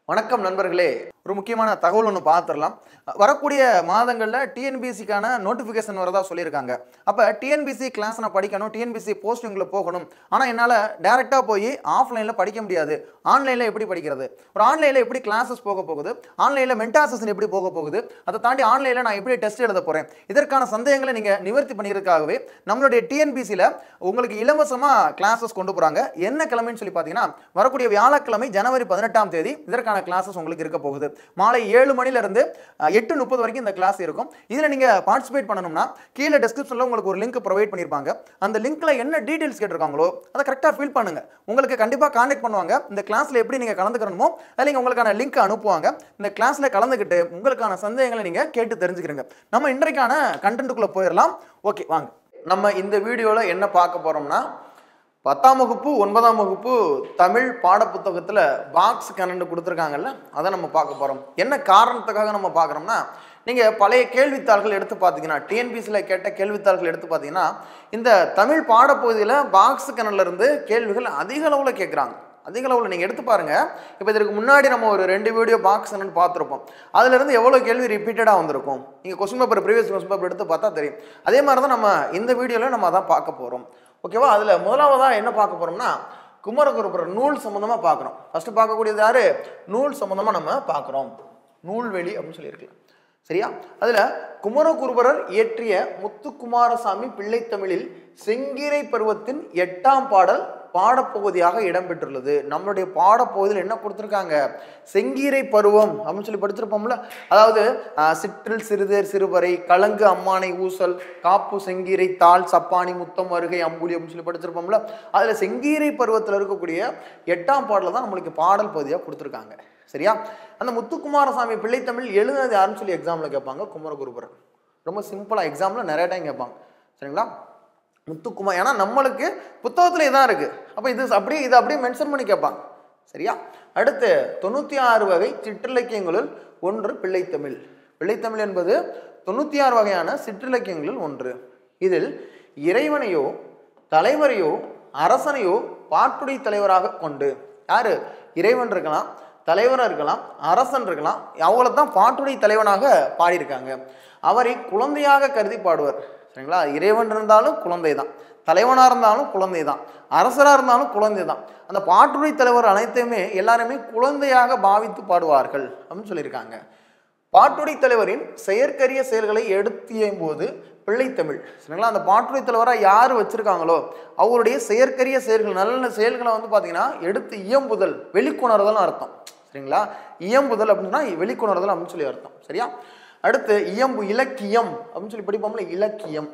வணக்கம் நண்பர்களே ஒரு முக்கியமான தகவல் ஒன்று பார்த்துடலாம் வரக்கூடிய மாதங்களில் டிஎன்பிசிக்கான நோட்டிஃபிகேஷன் வரதா சொல்லியிருக்காங்க அப்போ டிஎன்பிசி கிளாஸ் நான் படிக்கணும் டிஎன்பிசி போஸ்டிங்கில் போகணும் ஆனால் என்னால் டேரெக்டாக போய் ஆஃப்லைனில் படிக்க முடியாது ஆன்லைனில் எப்படி படிக்கிறது ஒரு ஆன்லைனில் எப்படி கிளாஸஸ் போக போகுது ஆன்லைனில் மென்டா செஷன் எப்படி போக போகுது அதை தாண்டி ஆன்லைனில் நான் எப்படி டெஸ்ட் எழுத போகிறேன் இதற்கான சந்தேகங்களை நீங்கள் நிவர்த்தி பண்ணியிருக்காகவே நம்மளுடைய டிஎன்பிசியில் உங்களுக்கு இலவசமாக கிளாஸஸ் கொண்டு போகிறாங்க என்ன கிழமைன்னு சொல்லி பார்த்தீங்கன்னா வரக்கூடிய வியாழக்கிழமை ஜனவரி பதினெட்டாம் தேதி இதற்கான கிளாஸஸ் உங்களுக்கு இருக்க போகுது மாலை ஏழு மணிலேருந்து எட்டு முப்பது வரைக்கும் இந்த கிளாஸ் இருக்கும் இதில் நீங்கள் பார்ட்டிசிபேட் பண்ணணும்னா கீழே டிஸ்கிரிப்ஷனில் உங்களுக்கு ஒரு லிங்க் ப்ரொவைட் பண்ணியிருப்பாங்க அந்த லிங்க்ல என்ன டீட்டெயில்ஸ் கேட்டிருக்காங்களோ அதை கரெக்டாக ஃபில் பண்ணுங்க உங்களுக்கு கண்டிப்பாக கான்டாக்ட் பண்ணுவாங்க இந்த கிளாஸில் எப்படி நீங்கள் கலந்துக்கணுமோ அதில் நீங்கள் உங்களுக்கான லிங்க் அனுப்புவாங்க இந்த கிளாஸில் கலந்துக்கிட்டு உங்களுக்கான சந்தேகங்களை நீங்கள் கேட்டு தெரிஞ்சுக்கிறீங்க நம்ம இன்றைக்கான கண்டென்ட்டுக்குள்ளே போயிடலாம் ஓகே வாங்க நம்ம இந்த வீடியோவில் என்ன பார்க்க போகிறோம்னா பத்தாம் வகுப்பு ஒன்பதாம் வகுப்பு தமிழ் பாடப்புத்தகத்தில் பாக்ஸ் கனண்டு கொடுத்துருக்காங்கல்ல அதை நம்ம பார்க்க போகிறோம் என்ன காரணத்துக்காக நம்ம பார்க்குறோம்னா நீங்கள் பழைய கேள்வித்தாள்கள் எடுத்து பார்த்தீங்கன்னா டிஎன்பிசியில் கேட்ட கேள்வித்தாள்கள் எடுத்து பார்த்தீங்கன்னா இந்த தமிழ் பாடப்பகுதியில் பாக்ஸ் இருந்து கேள்விகள் அதிக அளவில் கேட்குறாங்க அதிக அளவில் நீங்கள் எடுத்து பாருங்கள் இப்போ இதற்கு முன்னாடி நம்ம ஒரு ரெண்டு வீடியோ பாக்ஸ் என்னன்னு பார்த்துருப்போம் அதுலேருந்து எவ்வளோ கேள்வி ரிப்பீட்டடாக வந்திருக்கும் நீங்கள் question paper previous question paper எடுத்து பார்த்தா தெரியும் அதே மாதிரி தான் நம்ம இந்த வீடியோவில் நம்ம அதான் பார்க்க போகிறோம் ஓகேவா அதில் முதலாவதாக என்ன பார்க்க போகிறோம்னா குமரகுருபுர நூல் சம்மந்தமாக பார்க்குறோம் ஃபஸ்ட்டு பார்க்கக்கூடியது யார் நூல் சம்மந்தமாக நம்ம பார்க்குறோம் நூல்வெளி அப்படின்னு சொல்லியிருக்கலாம் சரியா அதில் குமரகுருபரர் இயற்றிய முத்துக்குமாரசாமி பிள்ளைத்தமிழில் செங்கீரை பருவத்தின் எட்டாம் பாடல் பாடப்பகுதியாக இடம்பெற்றுள்ளது நம்மளுடைய பாடப்பகுதியில் என்ன கொடுத்துருக்காங்க செங்கீரை பருவம் அப்படின்னு சொல்லி படிச்சிருப்போம்ல அதாவது ஆஹ், சிற்றில் சிறுதேர் சிறுவரை கலங்கு அம்மானை ஊசல் காப்பு செங்கீரை தாள் சப்பானி முத்தம் வருகை அம்புலி அப்படின்னு சொல்லி படிச்சிருப்போம்ல அதில் செங்கீரை பருவத்தில் இருக்கக்கூடிய எட்டாம் பாடலில் தான் நம்மளுக்கு பாடல் பகுதியாக கொடுத்துருக்காங்க சரியா அந்த முத்துக்குமாரசாமி பிள்ளைத்தமிழ் எழுதுனது யாருன்னு சொல்லி எக்ஸாமில் கேட்பாங்க குமரகுருபரர் ரொம்ப சிம்பிளாக எக்ஸாமில் நிறைய டைம் கேட்பாங்க சரிங்களா முத்துக்குமார் ஏன்னா நம்மளுக்கு புத்தகத்தில் இதான் இருக்குது அப்போ இது அப்படியே இதை அப்படியே மென்ஷன் பண்ணி கேட்பாங்க சரியா அடுத்து தொண்ணூற்றி ஆறு வகை சிற்றிலக்கியங்களுள் ஒன்று பிள்ளைத்தமிழ் பிள்ளைத்தமிழ் என்பது தொண்ணூற்றி ஆறு வகையான சிற்றிலக்கியங்களில் ஒன்று இதில் இறைவனையோ தலைவரையோ அரசனையோ பாட்டுடை தலைவராக கொண்டு யாரு இறைவன் இருக்கலாம் தலைவராக இருக்கலாம் அரசன் இருக்கலாம் அவங்கள தான் பாட்டுடை தலைவனாக பாடியிருக்காங்க அவரை குழந்தையாக கருதி பாடுவர் சரிங்களா இறைவன் இருந்தாலும் குழந்தை தான் தலைவனாக இருந்தாலும் குழந்தை தான் அரசராக இருந்தாலும் குழந்தை தான் அந்த பாட்டுடை தலைவர் அனைத்தையுமே எல்லாருமே குழந்தையாக பாவித்து பாடுவார்கள் அப்படின்னு சொல்லியிருக்காங்க பாட்டுடை தலைவரின் செயற்கரிய செயல்களை எடுத்தியும் போது பிள்ளைத்தமிழ் சரிங்களா அந்த பாட்டுடை தலைவராக யார் வச்சிருக்காங்களோ அவருடைய செயற்கரிய செயல்கள் நல்ல நல்ல செயல்களை வந்து பார்த்தீங்கன்னா எடுத்து இயம்புதல் வெளிக்கொணர்தல் அர்த்தம் சரிங்களா இயம்புதல் அப்படின்னா வெளிக்கொணர்தல் அப்படின்னு சொல்லி அர்த்தம் சரியா அடுத்து இயம்பு இலக்கியம் அப்படின்னு சொல்லி படிப்போம்ல இலக்கியம்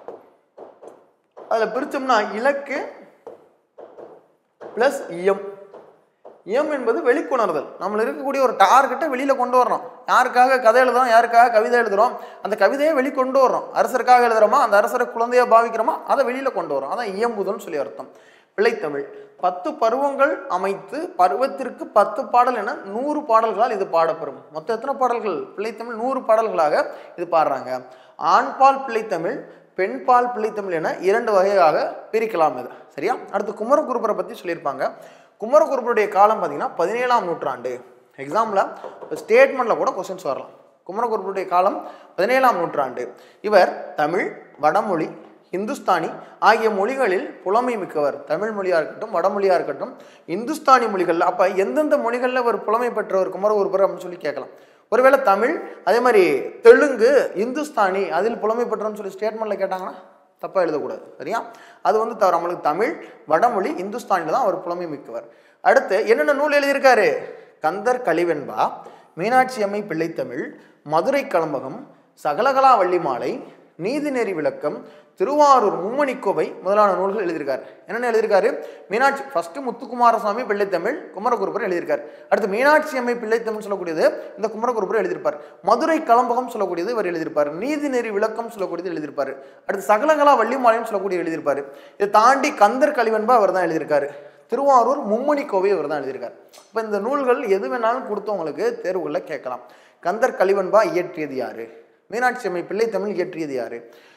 அதில் பிரிச்சோம்னா இலக்கு ப்ளஸ் இயம் இயம் என்பது வெளிக்கொணர்தல் நம்மள இருக்கக்கூடிய ஒரு டார்கெட்டை வெளியில் கொண்டு வரணும் யாருக்காக கதை எழுதுறோம் யாருக்காக கவிதை எழுதுறோம் அந்த கவிதையை வெளிக்கொண்டு வர்றோம் அரசருக்காக எழுதுறோமா அந்த அரசரை குழந்தையா பாவிக்கிறோமா அதை வெளியில் கொண்டு வரோம் அதான் இயம்புதல்னு சொல்லி அர்த்தம் பிள்ளைத்தமிழ் பத்து பருவங்கள் அமைத்து பருவத்திற்கு பத்து பாடல் என நூறு பாடல்களால் இது பாடப்பெறும் மொத்தம் எத்தனை பாடல்கள் பிள்ளைத்தமிழ் நூறு பாடல்களாக இது பாடுறாங்க ஆண்பால் பிள்ளைத்தமிழ் பெண்பால் பிள்ளைத்தமிழ் என இரண்டு வகையாக பிரிக்கலாம் இது சரியா அடுத்து குமரகுருபரை பற்றி சொல்லியிருப்பாங்க குமரகுருபருடைய காலம் பார்த்தீங்கன்னா பதினேழாம் நூற்றாண்டு எக்ஸாமில் ஸ்டேட்மெண்ட்டில் கூட கொஸ்டின்ஸ் வரலாம் குமரகுருபருடைய காலம் பதினேழாம் நூற்றாண்டு இவர் தமிழ் வடமொழி இந்துஸ்தானி ஆகிய மொழிகளில் புலமை மிக்கவர் தமிழ் மொழியாக இருக்கட்டும் வடமொழியாக இருக்கட்டும் இந்துஸ்தானி மொழிகள் அப்போ எந்தெந்த மொழிகளில் ஒரு புலமை பெற்றவர் குமரகுருபர் அப்படின்னு சொல்லி கேட்கலாம் ஒருவேளை தமிழ் அதே மாதிரி தெலுங்கு இந்துஸ்தானி அதில் புலமை பெற்றோம்னு சொல்லி ஸ்டேட்மெண்ட்டில் கேட்டாங்கன்னா தப்பாக எழுதக்கூடாது சரியா அது வந்து தவிர நம்மளுக்கு தமிழ் வடமொழி இந்துஸ்தானியில் தான் அவர் புலமை மிக்கவர் அடுத்து என்னென்ன நூல் எழுதியிருக்காரு கந்தர் கலிவெண்பா மீனாட்சி அம்மை பிள்ளைத்தமிழ் மதுரை கலம்பகம் சகலகலா வள்ளிமாலை நீதிநெறி விளக்கம் திருவாரூர் மும்மணிக்கோவை முதலான நூல்கள் எழுதியிருக்காரு என்னென்ன எழுதியிருக்காரு மீனாட்சி ஃபர்ஸ்ட் முத்துக்குமாரசாமி பிள்ளைத்தமிழ் குமரகுருபர் எழுதியிருக்காரு அடுத்து மீனாட்சி அம்மை பிள்ளைத்தமிழ் சொல்லக்கூடியது இந்த குமரகுருபர் எழுதியிருப்பார் மதுரை கலம்பகம் சொல்லக்கூடியது இவர் எழுதியிருப்பார் நீதிநெறி விளக்கம் சொல்லக்கூடியது எழுதியிருப்பார் அடுத்து சகலகலா வள்ளிமாலைன்னு சொல்லக்கூடிய எழுதியிருப்பார் இதை தாண்டி கந்தர் கலிவென்பா அவர் தான் எழுதியிருக்காரு திருவாரூர் மும்மணி கோவை அவர் தான் எழுதியிருக்கார் இப்போ இந்த நூல்கள் எது வேணாலும் கொடுத்தவங்களுக்கு தேர்வுகளில் கேட்கலாம் கந்தர் கலிவன்பா இயற்றியது யாரு மீனாட்சி அம்மை பிள்ளை தமிழ் இயற்றியது யாரு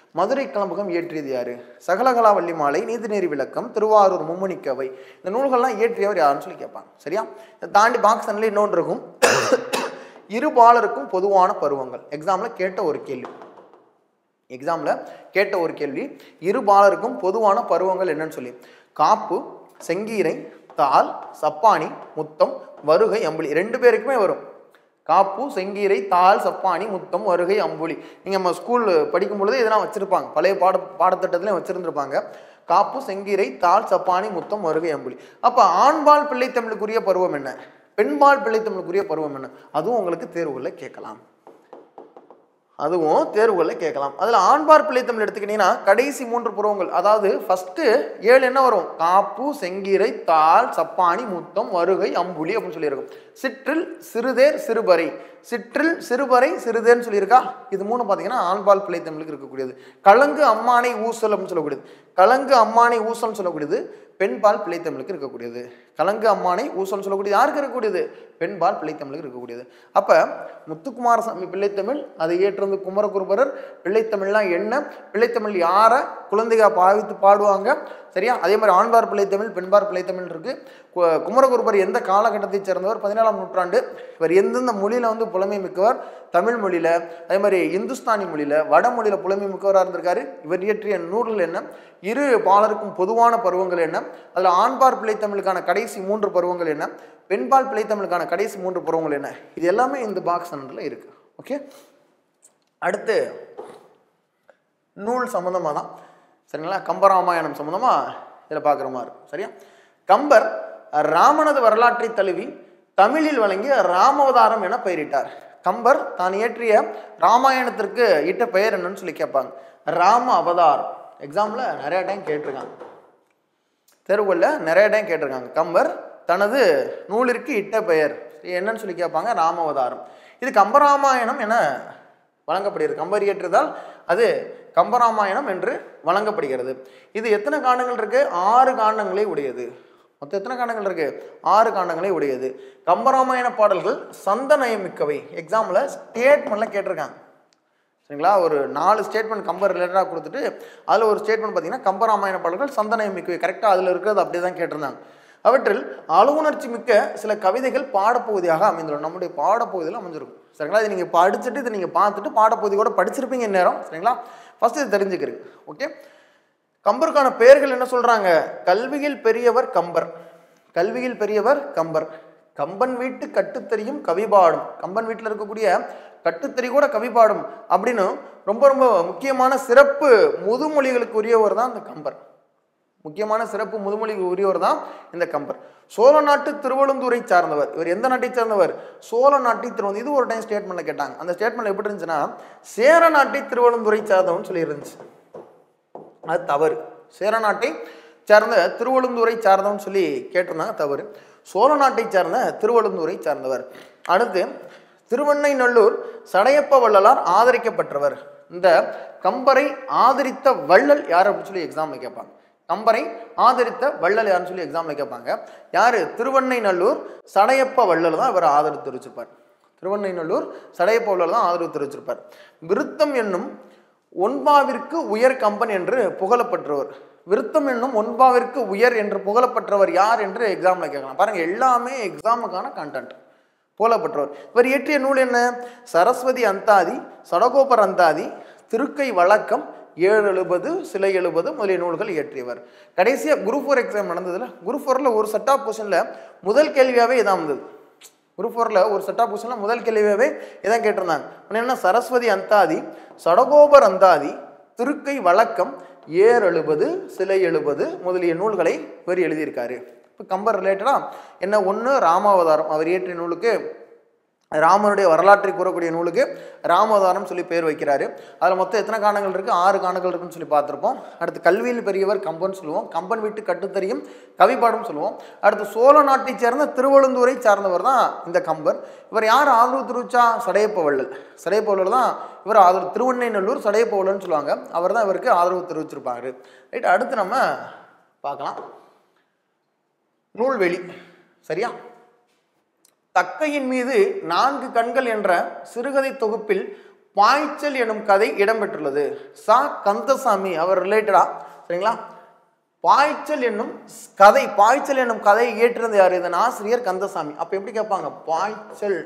மதுரை கலம்பகம் இயற்றியது யாரு சகலகலாவல்லி மாலை நீதிநெறி விளக்கம் திருவாரூர் மும்மணிக்கவை இந்த நூல்கள்லாம் இயற்றியவர் யாருன்னு சொல்லி கேட்பாங்க சரியா இதை தாண்டி பாக்ஸன்ல இன்னொன்று இருக்கும் இரு பாலருக்கும் பொதுவான பருவங்கள் எக்ஸாம்ல கேட்ட ஒரு கேள்வி எக்ஸாம்ல கேட்ட ஒரு கேள்வி இரு பாலருக்கும் பொதுவான பருவங்கள் என்னன்னு சொல்லி காப்பு செங்கீரை தால் சப்பானி முத்தம் வருகை அம்புலி ரெண்டு பேருக்குமே வரும் காப்பு செங்கீரை தால் சப்பானி முத்தம் வருகை அம்புலி நீங்கள் நம்ம ஸ்கூல் படிக்கும் பொழுது இதெல்லாம் வச்சுருப்பாங்க பழைய பாட பாடத்திட்டத்துலையும் வச்சுருந்துருப்பாங்க காப்பு செங்கீரை தால் சப்பானி முத்தம் வருகை அம்புலி அப்போ ஆண்பால் பிள்ளைத்தமிழுக்குரிய பருவம் என்ன பெண்பால் பிள்ளைத்தமிழுக்குரிய பருவம் என்ன அதுவும் உங்களுக்கு தேர்வுகளில் கேட்கலாம் அதுவும் தேர்வுகளில் கேட்கலாம் அதில் ஆண்பார் பிள்ளைத்தமிழ் எடுத்துக்கிட்டீங்கன்னா கடைசி மூன்று புருவங்கள் அதாவது ஃபஸ்ட்டு ஏழு என்ன வரும் காப்பு செங்கீரை தாள் சப்பானி முத்தம் வருகை அம்புலி அப்படின்னு சொல்லியிருக்கும் சிற்றில் சிறுதேர் சிறுபறை சிற்றில் சிறுபறை சிறுதேர்னு சொல்லியிருக்கா இது மூணு பார்த்தீங்கன்னா ஆண்பால் பிள்ளைத்தமிழுக்கு இருக்கக்கூடியது கலங்கு அம்மானை ஊசல் அப்படின்னு சொல்லக்கூடியது கலங்கு அம்மானை ஊசல்னு சொல்லக்கூடியது பெண்பால் பிள்ளைத்தமிழுக்கு இருக்கக்கூடியது கலங்கு அம்மானை ஊசல்னு சொல்லக்கூடியது யாருக்கு இருக்கக்கூடியது பெண்பால் பிள்ளைத்தமிழுக்கு இருக்கக்கூடியது அப்போ முத்துக்குமாரசாமி பிள்ளைத்தமிழ் அதை ஏற்றது குமரகுருபரர் பிள்ளைத்தமிழ்லாம் என்ன பிள்ளைத்தமிழ் யாரை குழந்தைகா பாவித்து பாடுவாங்க சரியா அதே மாதிரி ஆண்பார் பிள்ளைத்தமிழ் பெண்பார் பிள்ளைத்தமிழ் இருக்கு கு- குமரகுருபர் எந்த காலகட்டத்தைச் சேர்ந்தவர் பதினேழாம் நூற்றாண்டு இவர் எந்தெந்த மொழியில வந்து புலமை மிக்கவர் தமிழ் மொழியில அதே மாதிரி இந்துஸ்தானி மொழியில வடமொழியில புலமை மிக்கவராக இருந்திருக்காரு இவர் இயற்றிய நூல்கள் என்ன இரு பாலருக்கும் பொதுவான பருவங்கள் என்ன அதில் ஆண்பார் பிள்ளைத்தமிழுக்கான கடைசி மூன்று பருவங்கள் என்ன பெண்பால் பிள்ளைத்தமிழுக்கான கடைசி மூன்று பருவங்கள் என்ன இது எல்லாமே இந்த பாக்ஸ் நன்றில் இருக்கு ஓகே அடுத்து நூல் சம்மந்தமாக தான் சரிங்களா கம்பராமாயணம் சம்மந்தமாக இதில் பார்க்குற மாதிரி இருக்கும். சரியா கம்பர் ராமனது வரலாற்றை தழுவி தமிழில் வழங்கிய ராமவதாரம் என பெயரிட்டார் கம்பர் தான் இயற்றிய ராமாயணத்திற்கு இட்ட பெயர் என்னன்னு சொல்லி கேட்பாங்க ராம அவதாரம் எக்ஸாமில் நிறைய டைம் கேட்டிருக்காங்க தேர்வுகளில் நிறைய டைம் கேட்டிருக்காங்க கம்பர் தனது நூலிற்கு இட்ட பெயர் என்னன்னு சொல்லி கேட்பாங்க ராமவதாரம் இது கம்பராமாயணம் என வழங்கப்படுகிறது கம்பர் இயற்றுதால் அது கம்பராமாயணம் என்று வழங்கப்படுகிறது இது எத்தனை காண்டங்கள் இருக்கு ஆறு காண்டங்களை உடையது மொத்தம் எத்தனை காண்டங்கள் இருக்கு ஆறு காண்டங்களை உடையது கம்பராமாயண பாடல்கள் சந்தநயம் மிக்கவை எக்ஸாம்பிள் ஸ்டேட்மெண்ட்ல கேட்டிருக்காங்க சரிங்களா ஒரு நாலு ஸ்டேட்மெண்ட் கம்பர் ரிலேட்டடாக கொடுத்துட்டு அதில் ஒரு ஸ்டேட்மெண்ட் பார்த்தீங்கன்னா கம்பராமாயண பாடல்கள் சந்தனயம் மிக்கவை கரெக்டாக அதில் இருக்கிறது அப்படியே தான் கேட்டிருந்தாங்க அவற்றில் அழுவுணர்ச்சி மிக்க சில கவிதைகள் பாடப்பகுதியாக அமைந்துள்ளன நம்முடைய பாடப்பகுதியில் அமைஞ்சிருக்கும் சரிங்களா இது நீங்கள் படிச்சுட்டு இதை நீங்கள் பார்த்துட்டு பாடப்பகுதி கூட படிச்சிருப்பீங்க இந்நேரம் சரிங்களா ஃபர்ஸ்ட் இது தெரிஞ்சுக்கிறீங்க ஓகே கம்பருக்கான பெயர்கள் என்ன சொல்றாங்க கல்வியில் பெரியவர் கம்பர் கல்வியில் பெரியவர் கம்பர் கம்பன் வீட்டு கட்டுத்தறியும் கவிபாடும் கம்பன் வீட்டில் இருக்கக்கூடிய கட்டுத்தறி கூட கவிபாடும் அப்படின்னு ரொம்ப ரொம்ப முக்கியமான சிறப்பு முதுமொழிகளுக்கு உரியவர் தான் இந்த கம்பர் முக்கியமான சிறப்பு முதுமொழிக்கு உரியவர் தான் இந்த கம்பர் சோழ நாட்டு திருவழுந்தூரை சார்ந்தவர் இவர் எந்த நாட்டை சார்ந்தவர் சோழ நாட்டை திருவந்து இது ஒரு டைம் ஸ்டேட்மெண்ட்ல கேட்டாங்க அந்த ஸ்டேட்மெண்ட் எப்படி இருந்துச்சுன்னா சேர நாட்டை திருவழுந்தூரை சார்ந்தவன் சொல்லி இருந்துச்சு அது தவறு சேர நாட்டை சார்ந்த திருவழுந்தூரை சார்ந்தவன் சொல்லி கேட்டிருந்தாங்க தவறு சோழ நாட்டை சார்ந்த திருவழுந்தூரை சார்ந்தவர் அடுத்து திருவண்ணைநல்லூர் சடையப்ப வள்ளலார் ஆதரிக்கப்பட்டவர் இந்த கம்பரை ஆதரித்த வள்ளல் யார் அப்படின்னு சொல்லி எக்ஸாமில் கேட்பாங்க கம்பரை ஆதரித்த வள்ளல் யாருன்னு சொல்லி எக்ஸாமில் கேட்பாங்க யார் திருவண்ணைநல்லூர் சடையப்ப வள்ளல் தான் இவர் ஆதரவு தெரிவிச்சிருப்பார் திருவண்ணைநல்லூர் சடையப்ப வள்ளல் தான் ஆதரவு தெரிவிச்சிருப்பார் விருத்தம் என்னும் ஒன்பாவிற்கு உயர் கம்பன் என்று புகழப்பட்டவர் விருத்தம் என்னும் ஒன்பாவிற்கு உயர் என்று புகழப்பட்டவர் யார் என்று எக்ஸாமில் கேட்கலாம் பாருங்க எல்லாமே எக்ஸாமுக்கான கண்டென்ட் புகழப்பட்டவர் இவர் இயற்றிய நூல் என்ன சரஸ்வதி அந்தாதி சடகோபர் அந்தாதி திருக்கை வழக்கம் ஏழு எழுபது சிலை எழுபது முதலிய நூல்கள் இயற்றியவர் கடைசியாக குரூப் ஃபோர் எக்ஸாம் நடந்ததுல குரூப் ஃபோரில் ஒரு செட் ஆஃப் கொஸ்டினில் முதல் கேள்வியாகவே இதான் வந்தது குரூப் ஃபோரில் ஒரு செட் ஆஃப் கொஸ்டினில் முதல் கேள்வியாகவே இதான் கேட்டிருந்தாங்க ஒன்று என்ன சரஸ்வதி அந்தாதி சடகோபர் அந்தாதி திருக்கை வழக்கம் ஏர் எழுபது சிலை எழுபது முதலிய நூல்களை இவர் எழுதியிருக்காரு இப்போ கம்பர் ரிலேட்டடாக என்ன ஒன்று ராமாவதாரம் அவர் இயற்றிய நூலுக்கு ராமனுடைய வரலாற்றை கூறக்கூடிய நூலுக்கு ராமவதாரம் சொல்லி பேர் வைக்கிறாரு அதில் மொத்தம் எத்தனை காண்டங்கள் இருக்குது ஆறு காண்டங்கள் இருக்குன்னு சொல்லி பார்த்துருப்போம் அடுத்து கல்வியில் பெரியவர் கம்பன் சொல்லுவோம் கம்பன் வீட்டு கட்டுத்தறியும் கவிப்பாடும் சொல்லுவோம் அடுத்து சோழ நாட்டைச் சேர்ந்த திருவழுந்தூரை சார்ந்தவர் தான் இந்த கம்பர் இவர் யார் ஆதரவு தெரிவிச்சா சடையப்ப வள்ளல் சடையப்ப வள்ளல் தான் இவர் ஆதரவு திருவண்ணைநல்லூர் சடையப்ப வள்ளல்னு சொல்லுவாங்க அவர் தான் இவருக்கு ஆதரவு தெரிவிச்சிருப்பாரு ரைட் அடுத்து நம்ம பார்க்கலாம் நூல்வெளி சரியா தக்கையின் மீது நான்கு கண்கள் என்ற சிறுகதை தொகுப்பில் பாய்ச்சல் எனும் கதை இடம்பெற்றுள்ளது சா கந்தசாமி அவர் ரிலேட்டடா சரிங்களா பாய்ச்சல் என்னும் ஸ்- கதை பாய்ச்சல் என்னும் கதையை இயற்றிருந்த யார் இதன் ஆசிரியர் கந்தசாமி அப்ப எப்படி கேட்பாங்க பாய்ச்சல்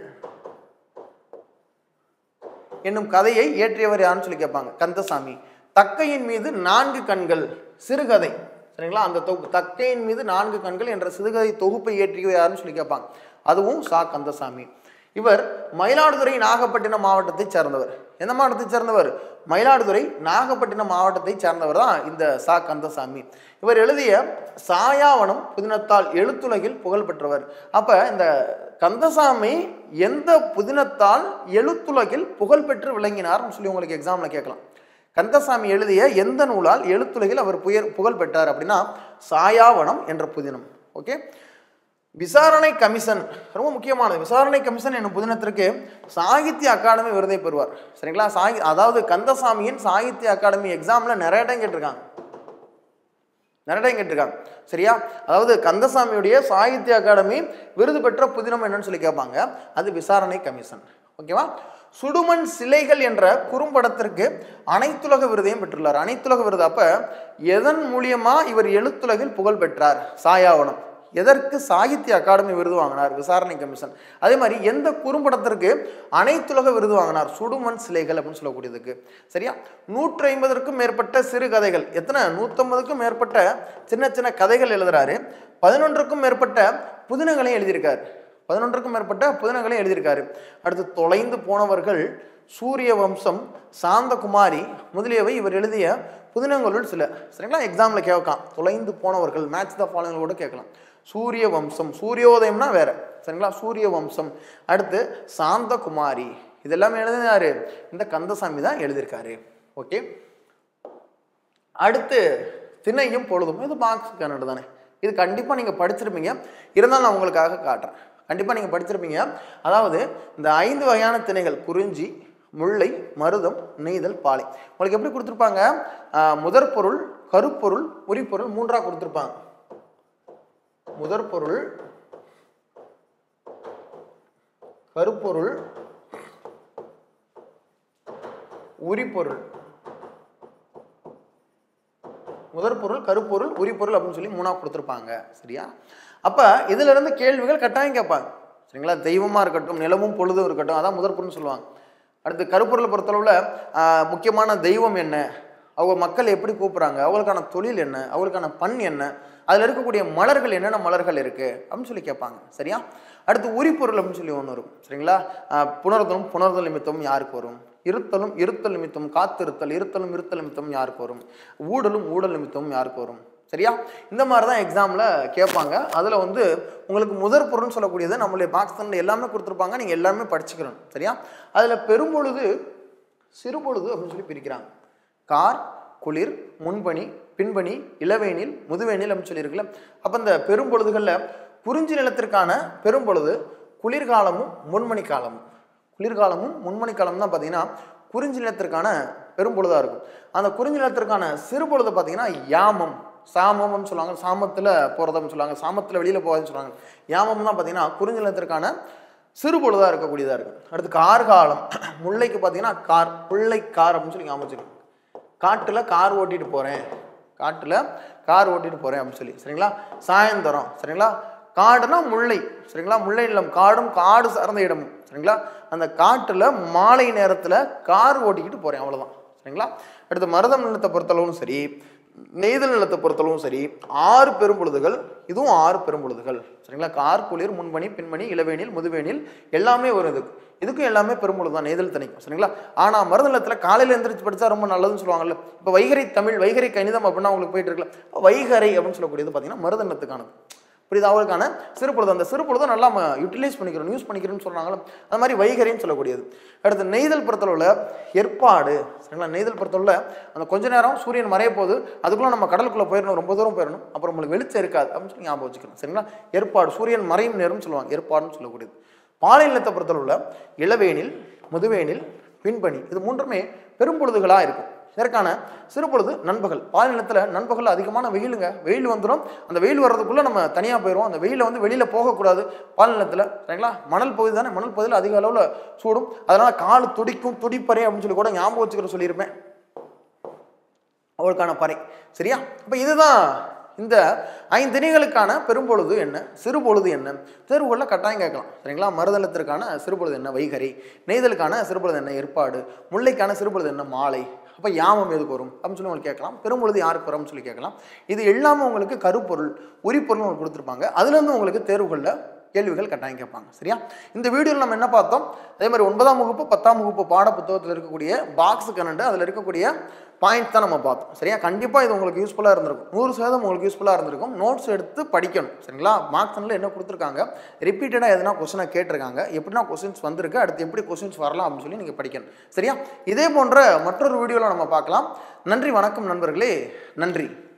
என்னும் கதையை இயற்றியவர் யாருன்னு சொல்லி கேட்பாங்க கந்தசாமி தக்கையின் மீது நான்கு கண்கள் சிறுகதை சரிங்களா அந்த தொகுப்பு தக்கையின் மீது நான்கு கண்கள் என்ற சிறுகதை தொகுப்பை இயற்றியவர் யாருன்னு சொல்லி கேட்பாங்க அதுவும் சா கந்தசாமி இவர் மயிலாடுதுறை நாகப்பட்டினம் மாவட்டத்தைச் சேர்ந்தவர் எந்த மாவட்டத்தைச் சேர்ந்தவர் மயிலாடுதுறை நாகப்பட்டினம் மாவட்டத்தைச் சேர்ந்தவர் தான் இந்த சா கந்தசாமி இவர் எழுதிய சாயாவனம் புதினத்தால் எழுத்துலகில் புகழ் பெற்றவர் அப்ப இந்த கந்தசாமி எந்த புதினத்தால் எழுத்துலகில் புகழ் பெற்று விளங்கினார்னு சொல்லி உங்களுக்கு எக்ஸாம்ல கேட்கலாம் கந்தசாமி எழுதிய எந்த நூலால் எழுத்துலகில் அவர் புயர் புகழ் பெற்றார் அப்படின்னா சாயாவனம் என்ற புதினம் ஓகே விசாரணை கமிஷன் ரொம்ப முக்கியமானது விசாரணை கமிஷன் என்னும் புதினத்திற்கு சாகித்ய அகாடமி விருதை பெறுவார் சரிங்களா சாகி அதாவது கந்தசாமியின் சாகித்ய அகாடமி எக்ஸாம்ல நிறைய டைம் கேட்டிருக்காங்க நிறைய டைம் கேட்டிருக்காங்க சரியா அதாவது கந்தசாமியுடைய சாகித்ய அகாடமி விருது பெற்ற புதினம் என்னன்னு சொல்லி கேட்பாங்க அது விசாரணை கமிஷன் ஓகேவா சுடுமண் சிலைகள் என்ற குறும்படத்திற்கு அனைத்துலக விருதையும் பெற்றுள்ளார் அனைத்துலக விருது அப்ப எதன் மூலியமா இவர் எழுத்துலகில் புகழ் பெற்றார் சாயாவனம் எதற்கு சாகித்ய அகாடமி விருது வாங்கினார் விசாரணை கமிஷன் அதே மாதிரி எந்த குறும்படத்திற்கு அனைத்துலக விருது வாங்கினார் சுடுமண் சிலைகள் அப்படின்னு சொல்லக்கூடியதுக்கு சரியா நூற்றி ஐம்பதற்கும் மேற்பட்ட சிறு கதைகள் எத்தனை நூற்றம்பதுக்கும் மேற்பட்ட சின்ன சின்ன கதைகள் எழுதுறாரு பதினொன்றுக்கும் மேற்பட்ட புதினங்களையும் எழுதியிருக்காரு பதினொன்றுக்கும் மேற்பட்ட புதினங்களையும் எழுதியிருக்காரு அடுத்து தொலைந்து போனவர்கள் சூரிய வம்சம் சாந்தகுமாரி முதலியவை இவர் எழுதிய புதினங்களுள் சில சரிங்களா எக்ஸாமில் கேட்கலாம் தொலைந்து போனவர்கள் மேட்ச் த ஃபாலோவிங் கூட கேட்கலாம் சூரிய வம்சம் சூரியோதயம்னா வேற சரிங்களா சூரிய வம்சம் அடுத்து சாந்தகுமாரி இதெல்லாமே எழுதினாரு இந்த கந்தசாமி தான் எழுதியிருக்காரு ஓகே அடுத்து திணையும் பொழுதும் இது பாக்ஸ் கன்னடு தானே இது கண்டிப்பாக நீங்கள் படிச்சிருப்பீங்க இருந்தாலும் நான் உங்களுக்காக காட்டுறேன் கண்டிப்பாக நீங்கள் படிச்சிருப்பீங்க அதாவது இந்த ஐந்து வகையான திணைகள் குறிஞ்சி முல்லை மருதம் நெய்தல் பாலை உங்களுக்கு எப்படி கொடுத்துருப்பாங்க ஆஹ், முதற் பொருள் கருப்பொருள் உரிப்பொருள் மூன்றா கொடுத்துருப்பாங்க முதற் பொருள் கருப்பொருள் உரிப்பொருள் முதற் பொருள் கருப்பொருள் உரிப்பொருள் அப்படின்னு சொல்லி மூணா கொடுத்துருப்பாங்க சரியா அப்ப இதுல இருந்து கேள்விகள் கட்டாயம் கேட்பாங்க சரிங்களா தெய்வமா இருக்கட்டும் நிலமும் பொழுதும் இருக்கட்டும் அதான் முதற் பொருள்னு சொல்லுவாங்க அடுத்து கருப்பொருளை பொறுத்தளவுல ஆஹ், முக்கியமான தெய்வம் என்ன அவங்க மக்கள் எப்படி கூப்பிடுறாங்க அவங்களுக்கான தொழில் என்ன அவங்களுக்கான பண் என்ன அதில் இருக்கக்கூடிய மலர்கள் என்னென்ன மலர்கள் இருக்கு அப்படின்னு சொல்லி கேட்பாங்க சரியா அடுத்து உரிப்பொருள் அப்படின்னு சொல்லி ஒன்று வரும் சரிங்களா ஆஹ், புணர்தலும் புணர்தல் நிமித்தம் யாருக்கு வரும் இருத்தலும் இருத்தல் நிமித்தம் காத்திருத்தல் இருத்தலும் இருத்தல் நிமித்தம் யாருக்கு வரும் ஊடலும் ஊடல் நிமித்தமும் யாருக்கு வரும் சரியா இந்த மாதிரி தான் எக்ஸாமில் கேட்பாங்க அதில் வந்து உங்களுக்கு முதற் பொருள்னு சொல்லக்கூடியது நம்மளுடைய பாகிஸ்தானில் எல்லாமே கொடுத்துருப்பாங்க நீங்கள் எல்லாமே படிச்சுக்கணும் சரியா அதில் பெரும்பொழுது சிறுபொழுது அப்படின்னு சொல்லி பிரிக்கிறாங்க கார் குளிர் முன்பனி பின்பனி இளவேனில் முதுவேனில் அப்படின்னு சொல்லியிருக்குல்ல அப்போ இந்த பெரும்பொழுதுகளில் குறிஞ்சி நிலத்திற்கான பெரும்பொழுது குளிர்காலமும் முன்மணி காலமும் குளிர்காலமும் முன்மணி காலமும் தான் பார்த்தீங்கன்னா குறிஞ்சி நிலத்திற்கான பெரும்பொழுதாக இருக்கும் அந்த குறிஞ்சி நிலத்திற்கான சிறுபொழுது பார்த்தீங்கன்னா யாமம் சாமம்னு சொல்லுவாங்க சாமத்தில் போகிறதுன்னு சொல்லுவாங்க சாமத்தில் வெளியில் போகிறதுன்னு சொல்லுவாங்க யாமம் தான் பார்த்தீங்கன்னா குறிஞ்சி நிலத்திற்கான சிறுபொழுதாக இருக்கக்கூடியதாக இருக்கும் அடுத்து கார்காலம் முல்லைக்கு பார்த்தீங்கன்னா கார் முல்லை கார் அப்படின்னு சொல்லி ஞாபகம் வச்சுக்கணும் காட்டில் கார் ஓட்டிட்டு போகிறேன் காட்டில் கார் ஓட்டிட்டு போகிறேன் அப்படின்னு சொல்லி சரிங்களா சாயந்தரம் சரிங்களா காடுனா முல்லை சரிங்களா முல்லை நிலம் காடும் காடு சார்ந்த இடமும் சரிங்களா அந்த காட்டில் மாலை நேரத்தில் கார் ஓட்டிக்கிட்டு போகிறேன் அவ்வளோதான் சரிங்களா அடுத்து மருதம் நிலத்தை பொறுத்தளவும் சரி நெய்தல் நிலத்தை பொறுத்தளவும் சரி ஆறு பெரும்பொழுதுகள் இதுவும் ஆறு பெரும்பொழுதுகள் சரிங்களா கார் குளிர் முன்பணி பின்பணி இளவேனில் முதுவேனில் எல்லாமே வரும் இதுக்கு இதுக்கும் எல்லாமே பெரும்பொழுது தான் நெய்தல் தணிக்கும் சரிங்களா ஆனால் மருதநிலத்தில் காலையில் எந்திரிச்சு படித்தா ரொம்ப நல்லதுன்னு சொல்லுவாங்கல்ல இப்போ வைகரை தமிழ் வைகரை கணிதம் அப்படின்னா உங்களுக்கு போயிட்டு இருக்குல்ல அப்ப வைகரை அப்படின்னு சொல்லக்கூடியது பார்த்தீங்கன்னா மருதநிலத்துக்கானது புரியுது அவருக்கான சிறுபொழுது அந்த சிறுபொழுதை நல்லா நம்ம யூட்டிலைஸ் பண்ணிக்கிறோம் யூஸ் பண்ணிக்கிறோம்னு சொல்கிறாங்களோ அது மாதிரி வைகரைன்னு சொல்லக்கூடியது அடுத்து நெய்தல் பொறுத்தளவில் ஏற்பாடு சரிங்களா நெய்தல் பொறுத்தளவில் அந்த கொஞ்ச நேரம் சூரியன் மறைய போது அதுக்குள்ளே நம்ம கடலுக்குள்ளே போயிடணும் ரொம்ப தூரம் போயிடணும் அப்புறம் நம்மளுக்கு வெளிச்சம் இருக்காது அப்படின்னு சொல்லி ஞாபகம் வச்சுக்கணும் சரிங்களா ஏற்பாடு சூரியன் மறையும் நேரம்னு சொல்லுவாங்க ஏற்பாடுன்னு சொல்லக்கூடியது பாலை நிலத்தை பொறுத்தளவில் இளவேனில் முதுவேனில் பின்பணி இது மூன்றுமே பெரும்பொழுதுகளாக இருக்கும் இதற்கான சிறுபொழுது நண்பகல் பால் நிலத்தில் நண்பகல் அதிகமான வெயிலுங்க வெயில் வந்துடும் அந்த வெயில் வர்றதுக்குள்ளே நம்ம தனியாக போயிடுவோம் அந்த வெயிலில் வந்து வெளியில் போகக்கூடாது பால் நிலத்தில் சரிங்களா மணல் பகுதி தானே மணல் பகுதியில் அதிக அளவில் சூடும் அதனால் கால் துடிக்கும் துடிப்பறை அப்படின்னு சொல்லி கூட ஞாபகம் வச்சுக்கிற சொல்லியிருப்பேன் அவளுக்கான பறை சரியா அப்போ இதுதான் இந்த ஐந்தினிகளுக்கான பெரும்பொழுது என்ன சிறுபொழுது என்ன தேர்வுகளில் கட்டாயம் கேட்கலாம் சரிங்களா மறுதளத்திற்கான சிறுபொழுது என்ன வைகரை நெய்தலுக்கான சிறுபொழுது என்ன ஏற்பாடு முல்லைக்கான சிறுபொழுது என்ன மாலை அப்போ யாமம் எதுக்கு வரும் அப்படின்னு சொல்லி உங்களுக்கு கேட்கலாம் பெரும்பொழுது யாருக்கு வரும்னு சொல்லி கேட்கலாம் இது எல்லாமே உங்களுக்கு கருப்பொருள் உரிப்பொருள் உங்களுக்கு கொடுத்துருப்பாங்க அதுலேருந்து உங்களுக்கு தேர்வுகளில் கேள்விகள் கட்டாயம் கேட்பாங்க சரியா இந்த வீடியோவில் நம்ம என்ன பார்த்தோம் அதே மாதிரி ஒன்பதாம் வகுப்பு பத்தாம் வகுப்பு பாட புத்தகத்தில் இருக்கக்கூடிய பாக்ஸ் கனண்டு அதில் இருக்கக்கூடிய பாயிண்ட் தான் நம்ம பார்த்தோம் சரியா கண்டிப்பாக இது உங்களுக்கு யூஸ்ஃபுல்லாக இருந்திருக்கும் நூறு சதவீதம் உங்களுக்கு யூஸ்ஃபுல்லாக இருந்திருக்கும் நோட்ஸ் எடுத்து படிக்கணும் சரிங்களா மார்க்ஸ் என்ன கொடுத்துருக்காங்க ரிப்பீட்டடாக எதனா கொஸ்டினை கேட்டிருக்காங்க எப்படின்னா கொஸ்டின்ஸ் வந்திருக்கு அடுத்து எப்படி கொஸ்டின்ஸ் வரலாம் அப்படின்னு சொல்லி நீங்கள் படிக்கணும் சரியா இதே போன்ற மற்றொரு வீடியோவில் நம்ம பார்க்கலாம் நன்றி வணக்கம் நண்பர்களே நன்றி